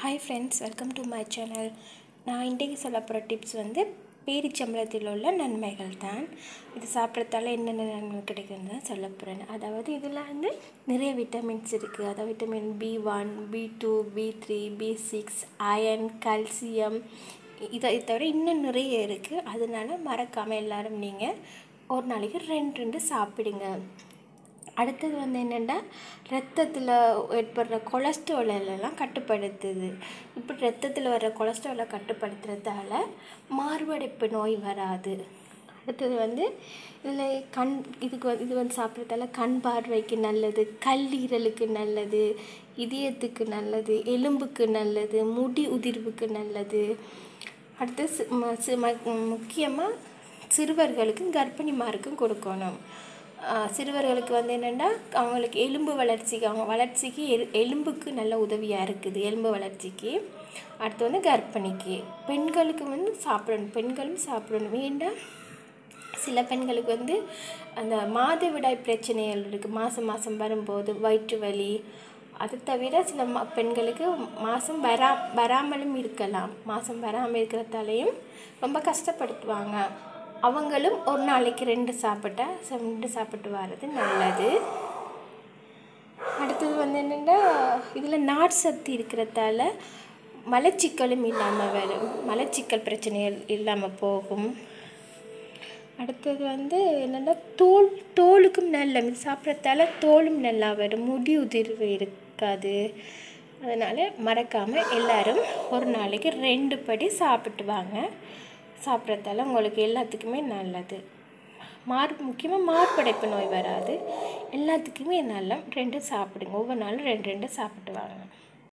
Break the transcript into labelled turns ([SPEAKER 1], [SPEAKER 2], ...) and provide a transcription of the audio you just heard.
[SPEAKER 1] hi friends welcome to my channel நான் இன்றைக்கு சொல்ல போகிற டிப்ஸ் வந்து பேரிச்சம்பளத்தில் உள்ள நன்மைகள் தான் இது சாப்பிட்றதால என்னென்ன நன்மை கிடைக்குதுன்னு தான் சொல்ல போகிறேன் அதாவது இதில் வந்து நிறைய விட்டமின்ஸ் இருக்குது அதாவது vitamin B one B two B three B six iron calcium இதை இதை தவிர இன்னும் நிறைய இருக்குது அதனால மறக்காமல் எல்லோரும் நீங்கள் ஒரு நாளைக்கு ரெண்டு ரெண்டு சாப்பிடுங்க அடுத்தது வந்து என்னென்னா ரத்தத்தில் ஏற்படுற கொலஸ்ட்ரால் எல்லாம் கட்டுப்படுத்துது இப்படி ரத்தத்தில் வர்ற கொலஸ்ட்ராலை கட்டுப்படுத்துறதால மார்படைப்பு நோய் வராது அடுத்தது வந்து இதில் கண் இதுக்கு வந்து இது வந்து சாப்பிட்றதால கண் பார்வைக்கு நல்லது கல்லீரலுக்கு நல்லது இதயத்துக்கு நல்லது எலும்புக்கு நல்லது முடி உதிர்வுக்கு நல்லது அடுத்து சி- ம- சி- ம- முக்கியமாக சிறுவர்களுக்கும் கர்ப்பிணிமாருக்கும் கொடுக்கணும் ஆஹ் சிறுவர்களுக்கு வந்து என்னென்னா அவங்களுக்கு எலும்பு வளர்ச்சிக்கு அவங்க வளர்ச்சிக்கு எல் எலும்புக்கு நல்ல உதவியாக இருக்குது எலும்பு வளர்ச்சிக்கு அடுத்து வந்து கர்ப்பிணிக்கு பெண்களுக்கு வந்து சாப்பிடணும் பெண்களும் சாப்பிடணும் ஏன்டா சில பெண்களுக்கு வந்து அந்த மாதவிடாய் பிரச்சனைகள் இருக்குது மாதம் மாதம் வரும்போது வயிற்று வலி அது தவிர சில ம பெண்களுக்கு மாதம் வரா வராமலும் இருக்கலாம் மாதம் வராமல் இருக்கிறதாலையும் ரொம்ப கஷ்டப்படுத்துவாங்க அவங்களும் ஒரு நாளைக்கு ரெண்டு சாப்பிட்டா ரெண்டு சாப்பிட்டு வர்றது நல்லது அடுத்தது வந்து என்னென்னா இதில் நார் சத்து இருக்கிறதால மலச்சிக்கலும் இல்லாமல் வரும் மலச்சிக்கல் பிரச்சனைகள் இல்லாமல் போகும் அடுத்தது வந்து என்னென்னா தோல் தோலுக்கும் நல்ல இது சாப்பிட்றதால தோலும் நல்லா வரும் முடி உதிர்வு இருக்காது அதனால் மறக்காமல் எல்லாரும் ஒரு நாளைக்கு ரெண்டு படி சாப்பிட்டு வாங்க சாப்பிட்றதால உங்களுக்கு எல்லாத்துக்குமே நல்லது மார் முக்கியமாக மார்படைப்பு நோய் வராது எல்லாத்துக்குமே நல்லா ரெண்டு சாப்பிடுங்க ஒவ்வொரு நாளும் ரெண்டு ரெண்டு சாப்பிட்டு வாங்க